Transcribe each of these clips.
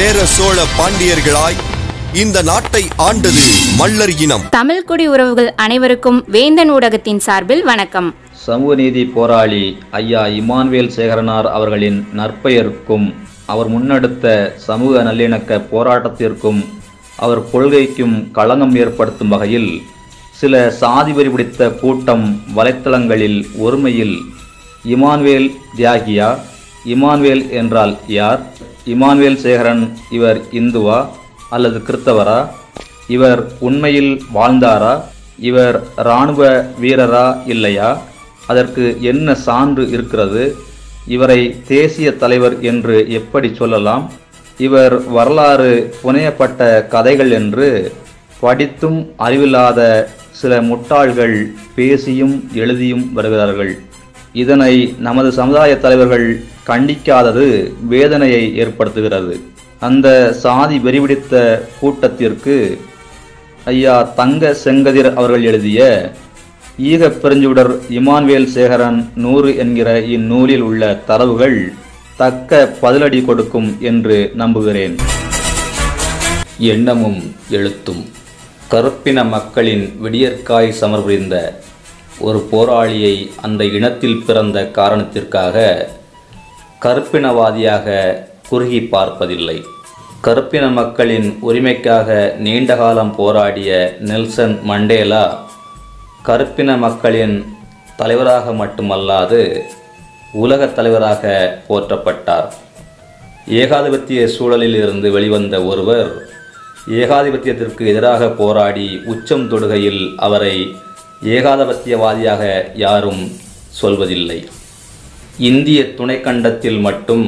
சேர சோழ பாண்டியர்களாய் இந்த நாட்டை ஆண்டது மல்லர் இனம் தமிழ் குடி உறவுகள் அனைவருக்கும் வேந்தன் ஊடகத்தின் சார்பில் வணக்கம் சமூக நீதி போராளி ஐயா இமானுவேல் சேகரனார் அவர்களின் நற்பெயருக்கும் அவர் முன்னெடுத்த சமூக நல்லிணக்க போராட்டத்திற்கும் அவர் கொள்கைக்கும் களங்கம் ஏற்படுத்தும் வகையில் சில சாதி வெறி பிடித்த கூட்டம் வலைத்தளங்களில் ஒருமையில் இமானுவேல் தியாகியா இமானுவேல் என்றால் யார் இமானுவேல் சேகரன் இவர் இந்துவா அல்லது கிறித்தவரா இவர் உண்மையில் வாழ்ந்தாரா இவர் இராணுவ வீரரா இல்லையா அதற்கு என்ன சான்று இருக்கிறது இவரை தேசிய தலைவர் என்று எப்படி சொல்லலாம் இவர் வரலாறு புனையப்பட்ட கதைகள் என்று படித்தும் அறிவில்லாத சில முட்டாள்கள் பேசியும் எழுதியும் வருகிறார்கள் இதனை நமது சமுதாய தலைவர்கள் கண்டிக்காதது வேதனையை ஏற்படுத்துகிறது அந்த சாதி வெறிபிடித்த கூட்டத்திற்கு ஐயா தங்க செங்கதிர் அவர்கள் எழுதிய ஈகப் பெருஞ்சுடர் இமான்வேல் சேகரன் நூறு என்கிற இந்நூலில் உள்ள தரவுகள் தக்க பதிலடி கொடுக்கும் என்று நம்புகிறேன் எண்ணமும் எழுத்தும் கருப்பின மக்களின் விடியற்காய் சமர்புரிந்த ஒரு போராளியை அந்த இனத்தில் பிறந்த காரணத்திற்காக கருப்பினவாதியாக குறுகி பார்ப்பதில்லை கருப்பின மக்களின் உரிமைக்காக நீண்ட காலம் போராடிய நெல்சன் மண்டேலா கருப்பின மக்களின் தலைவராக மட்டுமல்லாது உலகத் தலைவராக போற்றப்பட்டார் ஏகாதிபத்திய சூழலில் இருந்து வெளிவந்த ஒருவர் ஏகாதிபத்தியத்திற்கு எதிராக போராடி உச்சம் தொடுகையில் அவரை ஏகாதிபத்தியவாதியாக யாரும் சொல்வதில்லை இந்திய துணைக்கண்டத்தில் மட்டும்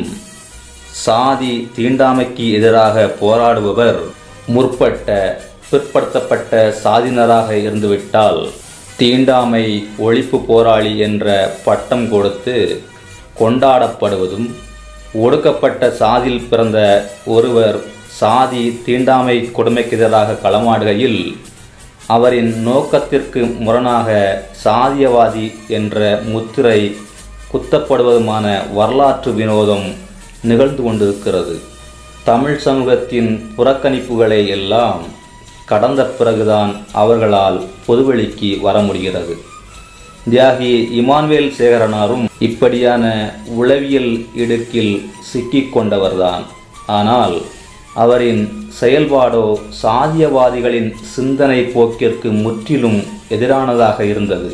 சாதி தீண்டாமைக்கு எதிராக போராடுபவர் முற்பட்ட பிற்படுத்தப்பட்ட சாதியினராக இருந்துவிட்டால் தீண்டாமை ஒழிப்பு போராளி என்ற பட்டம் கொடுத்து கொண்டாடப்படுவதும் ஒடுக்கப்பட்ட சாதியில் பிறந்த ஒருவர் சாதி தீண்டாமை கொடுமைக்கு எதிராக களமாடுகையில் அவரின் நோக்கத்திற்கு முரணாக சாதியவாதி என்ற முத்திரை குத்தப்படுவதுமான வரலாற்று வினோதம் நிகழ்ந்து கொண்டிருக்கிறது தமிழ் சமூகத்தின் புறக்கணிப்புகளை எல்லாம் கடந்த பிறகுதான் அவர்களால் பொதுவெளிக்கு வர முடிகிறது தியாகி இமானுவேல் சேகரனாரும் இப்படியான உளவியல் இடுக்கில் சிக்கிக் கொண்டவர்தான் ஆனால் அவரின் செயல்பாடோ சாதியவாதிகளின் சிந்தனை போக்கிற்கு முற்றிலும் எதிரானதாக இருந்தது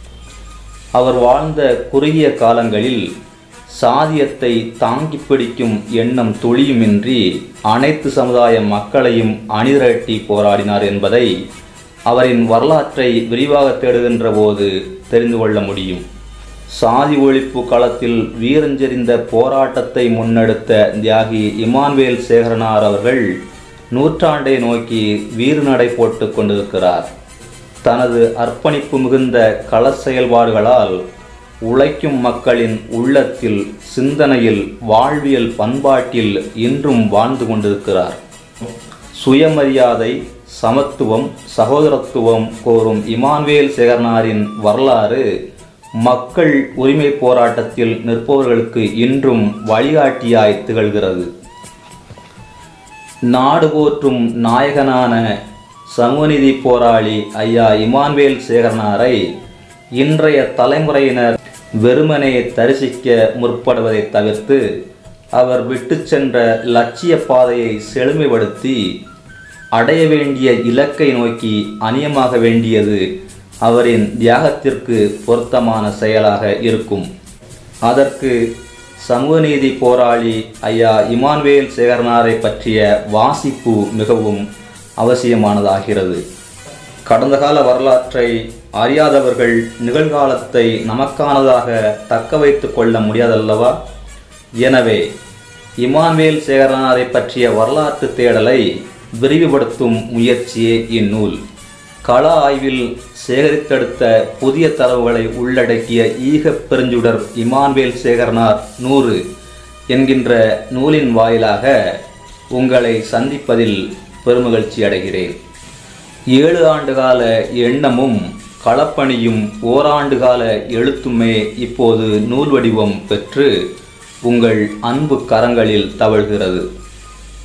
அவர் வாழ்ந்த குறுகிய காலங்களில் சாதியத்தை தாங்கி பிடிக்கும் எண்ணம் துளியுமின்றி அனைத்து சமுதாய மக்களையும் அணிதிரட்டி போராடினார் என்பதை அவரின் வரலாற்றை விரிவாக தேடுகின்ற போது தெரிந்து கொள்ள முடியும் சாதி ஒழிப்பு களத்தில் வீரஞ்செறிந்த போராட்டத்தை முன்னெடுத்த தியாகி இமான்வேல் சேகரனார் அவர்கள் நூற்றாண்டை நோக்கி வீறுநடை போட்டு கொண்டிருக்கிறார் தனது அர்ப்பணிப்பு மிகுந்த கள செயல்பாடுகளால் உழைக்கும் மக்களின் உள்ளத்தில் சிந்தனையில் வாழ்வியல் பண்பாட்டில் இன்றும் வாழ்ந்து கொண்டிருக்கிறார் சுயமரியாதை சமத்துவம் சகோதரத்துவம் கோரும் இமான்வேல் சேகரனாரின் வரலாறு மக்கள் உரிமை போராட்டத்தில் நிற்பவர்களுக்கு இன்றும் வழிகாட்டியாய் திகழ்கிறது நாடு போற்றும் நாயகனான சமூகநீதி போராளி ஐயா இமான்வேல் சேகரனாரை இன்றைய தலைமுறையினர் வெறுமனே தரிசிக்க முற்படுவதை தவிர்த்து அவர் விட்டு சென்ற லட்சிய பாதையை செழுமைப்படுத்தி அடைய வேண்டிய இலக்கை நோக்கி அநியமாக வேண்டியது அவரின் தியாகத்திற்கு பொருத்தமான செயலாக இருக்கும் அதற்கு சமூகநீதி போராளி ஐயா இமான்வேல் சேகரனாரை பற்றிய வாசிப்பு மிகவும் அவசியமானதாகிறது கடந்த கால வரலாற்றை அறியாதவர்கள் நிகழ்காலத்தை நமக்கானதாக தக்க வைத்து கொள்ள முடியாதல்லவா எனவே இமான்வேல் சேகரனாரை பற்றிய வரலாற்று தேடலை விரிவுபடுத்தும் முயற்சியே இந்நூல் கள ஆய்வில் சேகரித்தெடுத்த புதிய தரவுகளை உள்ளடக்கிய ஈகப் பெருஞ்சுடர் இமான்வேல் சேகரனார் நூறு என்கின்ற நூலின் வாயிலாக உங்களை சந்திப்பதில் பெருமகிழ்ச்சி அடைகிறேன் ஏழு ஆண்டுகால எண்ணமும் களப்பணியும் ஓராண்டு கால எழுத்துமே இப்போது நூல் வடிவம் பெற்று உங்கள் அன்பு கரங்களில் தவழ்கிறது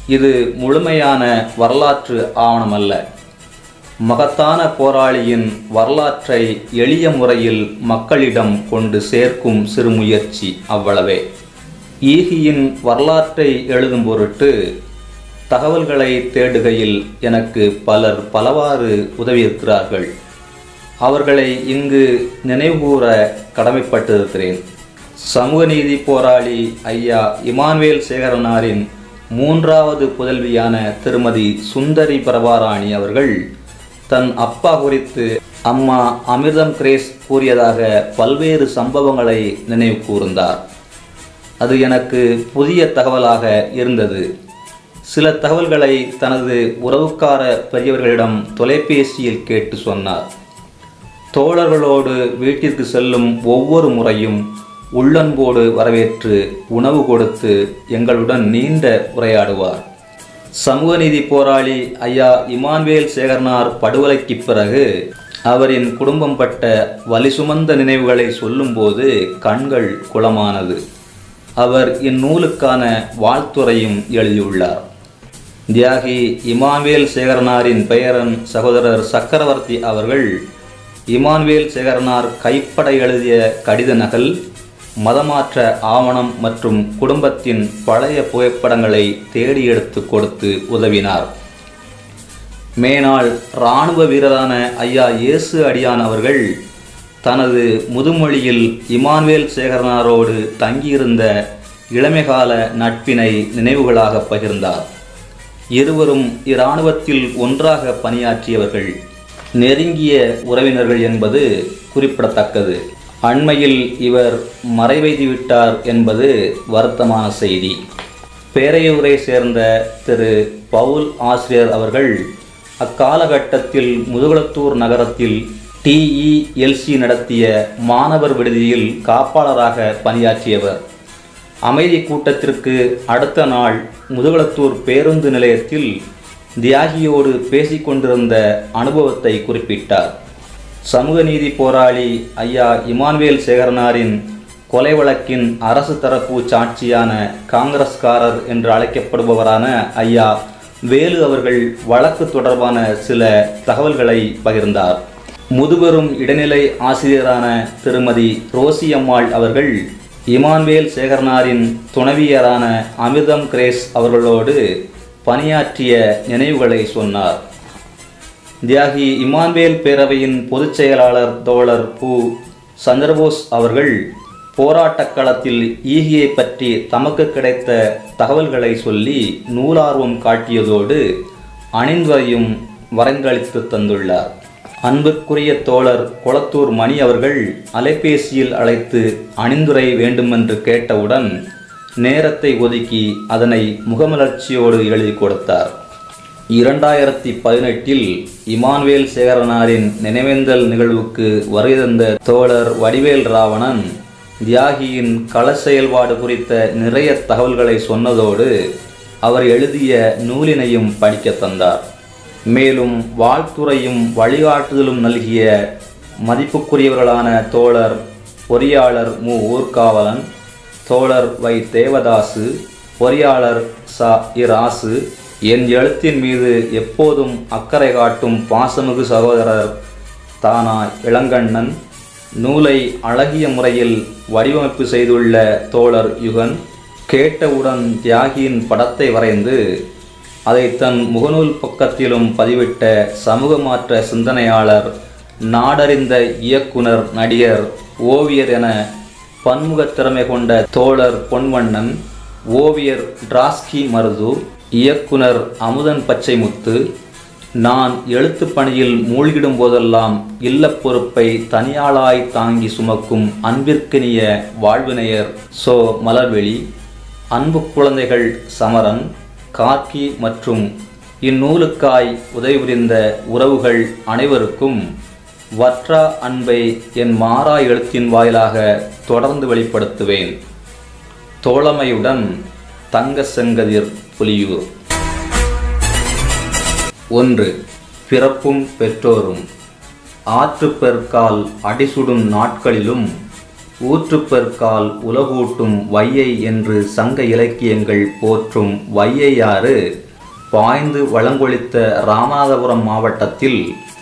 இது முழுமையான வரலாற்று ஆவணமல்ல மகத்தான போராளியின் வரலாற்றை எளிய முறையில் மக்களிடம் கொண்டு சேர்க்கும் சிறுமுயற்சி அவ்வளவே ஈகியின் வரலாற்றை எழுதும் பொருட்டு தகவல்களை தேடுகையில் எனக்கு பலர் பலவாறு உதவியிருக்கிறார்கள் அவர்களை இங்கு நினைவுகூர கடமைப்பட்டிருக்கிறேன் சமூக நீதி போராளி ஐயா இமானுவேல் சேகரனாரின் மூன்றாவது புதல்வியான திருமதி சுந்தரி பிரபாராணி அவர்கள் தன் அப்பா குறித்து அம்மா அமிர்தம் கிரேஸ் கூறியதாக பல்வேறு சம்பவங்களை நினைவு கூர்ந்தார் அது எனக்கு புதிய தகவலாக இருந்தது சில தகவல்களை தனது உறவுக்கார பெரியவர்களிடம் தொலைபேசியில் கேட்டு சொன்னார் தோழர்களோடு வீட்டிற்கு செல்லும் ஒவ்வொரு முறையும் உள்ளன்போடு வரவேற்று உணவு கொடுத்து எங்களுடன் நீண்ட உரையாடுவார் சமூக நீதி போராளி ஐயா இமான்வேல் சேகர்னார் படுகொலைக்கு பிறகு அவரின் குடும்பம் பட்ட வலி சுமந்த நினைவுகளை சொல்லும்போது கண்கள் குளமானது அவர் இந்நூலுக்கான வாழ்த்துரையும் எழுதியுள்ளார் தியாகி இமான்வேல் சேகரனாரின் பெயரன் சகோதரர் சக்கரவர்த்தி அவர்கள் இமான்வேல் சேகரனார் கைப்பட எழுதிய கடித நகல் மதமாற்ற ஆவணம் மற்றும் குடும்பத்தின் பழைய புகைப்படங்களை தேடி எடுத்து கொடுத்து உதவினார் மேனாள் இராணுவ வீரரான ஐயா இயேசு அடியான் அவர்கள் தனது முதுமொழியில் இமானுவேல் சேகரனாரோடு தங்கியிருந்த இளமைகால நட்பினை நினைவுகளாக பகிர்ந்தார் இருவரும் இராணுவத்தில் ஒன்றாக பணியாற்றியவர்கள் நெருங்கிய உறவினர்கள் என்பது குறிப்பிடத்தக்கது அண்மையில் இவர் மறைவைத்துவிட்டார் என்பது வருத்தமான செய்தி பேரையூரை சேர்ந்த திரு பவுல் ஆசிரியர் அவர்கள் அக்காலகட்டத்தில் முதுகுளத்தூர் நகரத்தில் டிஇஎல்சி நடத்திய மாணவர் விடுதியில் காப்பாளராக பணியாற்றியவர் அமைதி கூட்டத்திற்கு அடுத்த நாள் முதுகுளத்தூர் பேருந்து நிலையத்தில் தியாகியோடு பேசிக்கொண்டிருந்த அனுபவத்தை குறிப்பிட்டார் சமூக நீதி போராளி ஐயா இமானுவேல் சேகரனாரின் கொலை வழக்கின் அரசு தரப்பு சாட்சியான காங்கிரஸ்காரர் என்று அழைக்கப்படுபவரான ஐயா வேலு அவர்கள் வழக்கு தொடர்பான சில தகவல்களை பகிர்ந்தார் முதுபெரும் இடைநிலை ஆசிரியரான திருமதி ரோசி அம்மாள் அவர்கள் இமான்வேல் சேகரனாரின் துணைவியரான அமிர்தம் கிரேஸ் அவர்களோடு பணியாற்றிய நினைவுகளை சொன்னார் தியாகி இமான்வேல் பேரவையின் பொதுச் செயலாளர் தோழர் பு சந்திரபோஸ் அவர்கள் போராட்டக் களத்தில் ஈகியை பற்றி தமக்கு கிடைத்த தகவல்களை சொல்லி நூலார்வம் காட்டியதோடு அணிந்துரையும் வரைந்தளித்து தந்துள்ளார் அன்புக்குரிய தோழர் கொளத்தூர் மணி அவர்கள் அலைபேசியில் அழைத்து அணிந்துரை வேண்டுமென்று கேட்டவுடன் நேரத்தை ஒதுக்கி அதனை முகமலர்ச்சியோடு எழுதி கொடுத்தார் இரண்டாயிரத்தி பதினெட்டில் இமானுவேல் சேகரனாரின் நினைவேந்தல் நிகழ்வுக்கு வருகை தந்த தோழர் வடிவேல் ராவணன் தியாகியின் கள செயல்பாடு குறித்த நிறைய தகவல்களை சொன்னதோடு அவர் எழுதிய நூலினையும் படிக்க தந்தார் மேலும் வாழ்த்துறையும் வழிகாட்டுதலும் நல்கிய மதிப்புக்குரியவர்களான தோழர் பொறியாளர் மு ஊர்காவலன் தோழர் வை தேவதாசு பொறியாளர் ச இராசு என் எழுத்தின் மீது எப்போதும் அக்கறை காட்டும் பாசமிகு சகோதரர் தானா இளங்கண்ணன் நூலை அழகிய முறையில் வடிவமைப்பு செய்துள்ள தோழர் யுகன் கேட்டவுடன் தியாகியின் படத்தை வரைந்து அதை தன் முகநூல் பக்கத்திலும் பதிவிட்ட சமூக மாற்ற சிந்தனையாளர் நாடறிந்த இயக்குனர் நடிகர் ஓவியர் என பன்முகத் திறமை கொண்ட தோழர் பொன்வண்ணன் ஓவியர் டிராஸ்கி மருது இயக்குனர் அமுதன் பச்சைமுத்து நான் எழுத்துப் பணியில் மூழ்கிடும் போதெல்லாம் இல்லப் பொறுப்பை தனியாளாய் தாங்கி சுமக்கும் அன்பிற்கினிய வாழ்வினையர் சோ மலர்வெளி அன்பு குழந்தைகள் சமரன் கார்கி மற்றும் இந்நூலுக்காய் உதவி புரிந்த உறவுகள் அனைவருக்கும் வற்றா அன்பை என் மாறா எழுத்தின் வாயிலாக தொடர்ந்து வெளிப்படுத்துவேன் தோழமையுடன் தங்க செங்கதிர் புலியூர் ஒன்று பிறப்பும் பெற்றோரும் ஆற்றுப் பெருக்கால் அடிசுடும் நாட்களிலும் ஊற்றுப்பெருக்கால் உலகூட்டும் வையை என்று சங்க இலக்கியங்கள் போற்றும் வையையாறு பாய்ந்து வளங்கொழித்த ராமநாதபுரம் மாவட்டத்தில்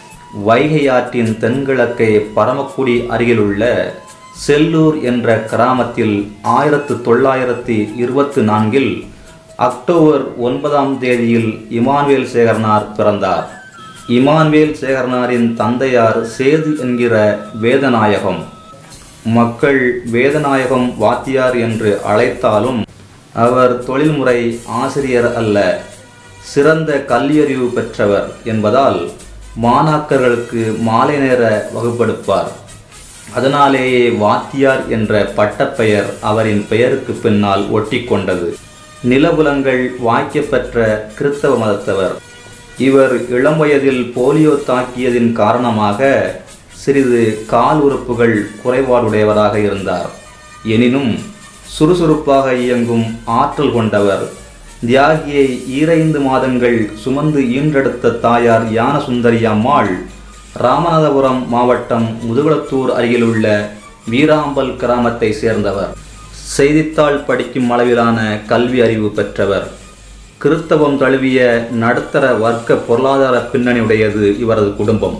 வைகை ஆற்றின் தென்கிழக்கே பரமக்குடி அருகிலுள்ள செல்லூர் என்ற கிராமத்தில் ஆயிரத்து தொள்ளாயிரத்தி இருபத்தி நான்கில் அக்டோபர் ஒன்பதாம் தேதியில் இமானுவேல் சேகரனார் பிறந்தார் இமானுவேல் சேகரனாரின் தந்தையார் சேது என்கிற வேதநாயகம் மக்கள் வேதநாயகம் வாத்தியார் என்று அழைத்தாலும் அவர் தொழில்முறை ஆசிரியர் அல்ல சிறந்த கல்வியறிவு பெற்றவர் என்பதால் மாணாக்கர்களுக்கு மாலை நேர வகுப்பெடுப்பார் அதனாலேயே வாத்தியார் என்ற பட்டப்பெயர் அவரின் பெயருக்கு பின்னால் ஒட்டிக்கொண்டது நிலபுலங்கள் வாய்க்கப்பெற்ற கிறித்தவ மதத்தவர் இவர் இளம் வயதில் போலியோ தாக்கியதின் காரணமாக சிறிது கால் உறுப்புகள் குறைபாடுடையவராக இருந்தார் எனினும் சுறுசுறுப்பாக இயங்கும் ஆற்றல் கொண்டவர் தியாகியை ஈரைந்து மாதங்கள் சுமந்து ஈன்றெடுத்த தாயார் ஞானசுந்தரி அம்மாள் ராமநாதபுரம் மாவட்டம் முதுகுளத்தூர் அருகிலுள்ள வீராம்பல் கிராமத்தை சேர்ந்தவர் செய்தித்தாள் படிக்கும் அளவிலான கல்வி அறிவு பெற்றவர் கிறிஸ்தவம் தழுவிய நடுத்தர வர்க்க பொருளாதார பின்னணியுடையது இவரது குடும்பம்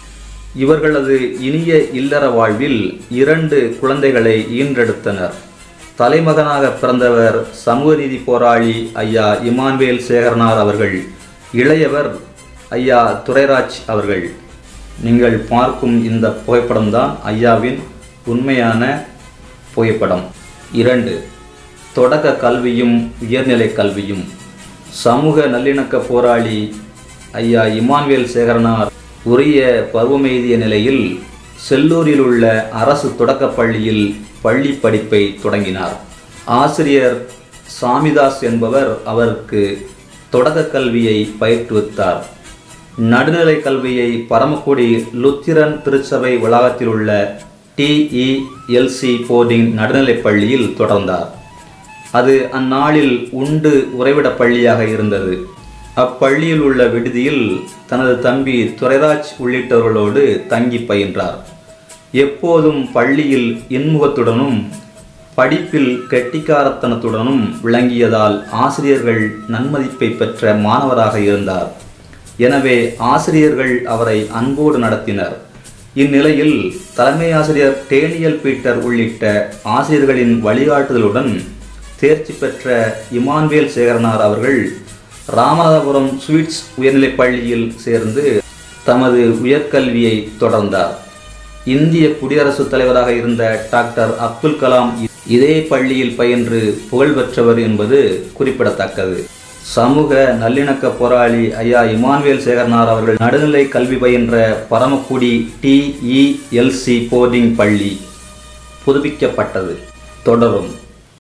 இவர்களது இனிய இல்லற வாழ்வில் இரண்டு குழந்தைகளை ஈன்றெடுத்தனர் தலைமகனாக பிறந்தவர் சமூக நீதி போராளி ஐயா இமான்வேல் சேகரனார் அவர்கள் இளையவர் ஐயா துரைராஜ் அவர்கள் நீங்கள் பார்க்கும் இந்த புகைப்படம்தான் ஐயாவின் உண்மையான புகைப்படம் இரண்டு தொடக்க கல்வியும் உயர்நிலை கல்வியும் சமூக நல்லிணக்க போராளி ஐயா இமான்வேல் சேகரனார் உரிய பருவமெய்திய நிலையில் செல்லூரில் உள்ள அரசு தொடக்கப் பள்ளியில் பள்ளி படிப்பை தொடங்கினார் ஆசிரியர் சாமிதாஸ் என்பவர் அவருக்கு தொடக்க கல்வியை பயிற்றுவித்தார் நடுநிலை கல்வியை பரமக்குடி லுத்திரன் திருச்சபை வளாகத்தில் உள்ள டிஇஎல்சி போர்டிங் நடுநிலைப் பள்ளியில் தொடர்ந்தார் அது அந்நாளில் உண்டு உறைவிட பள்ளியாக இருந்தது அப்பள்ளியில் உள்ள விடுதியில் தனது தம்பி துரைராஜ் உள்ளிட்டவர்களோடு தங்கி பயின்றார் எப்போதும் பள்ளியில் இன்முகத்துடனும் படிப்பில் கெட்டிக்காரத்தனத்துடனும் விளங்கியதால் ஆசிரியர்கள் நன்மதிப்பை பெற்ற மாணவராக இருந்தார் எனவே ஆசிரியர்கள் அவரை அன்போடு நடத்தினர் இந்நிலையில் தலைமை ஆசிரியர் டேனியல் பீட்டர் உள்ளிட்ட ஆசிரியர்களின் வழிகாட்டுதலுடன் தேர்ச்சி பெற்ற இமான்வேல் சேகரனார் அவர்கள் ராமநாதபுரம் ஸ்வீட்ஸ் உயர்நிலைப் பள்ளியில் சேர்ந்து தமது உயர்கல்வியை தொடர்ந்தார் இந்திய குடியரசுத் தலைவராக இருந்த டாக்டர் அப்துல் கலாம் இதே பள்ளியில் பயின்று புகழ் பெற்றவர் என்பது குறிப்பிடத்தக்கது சமூக நல்லிணக்க போராளி ஐயா இமானுவேல் சேகரனார் அவர்கள் நடுநிலை கல்வி பயின்ற பரமக்குடி டிஇஎல்சி போர்டிங் பள்ளி புதுப்பிக்கப்பட்டது தொடரும்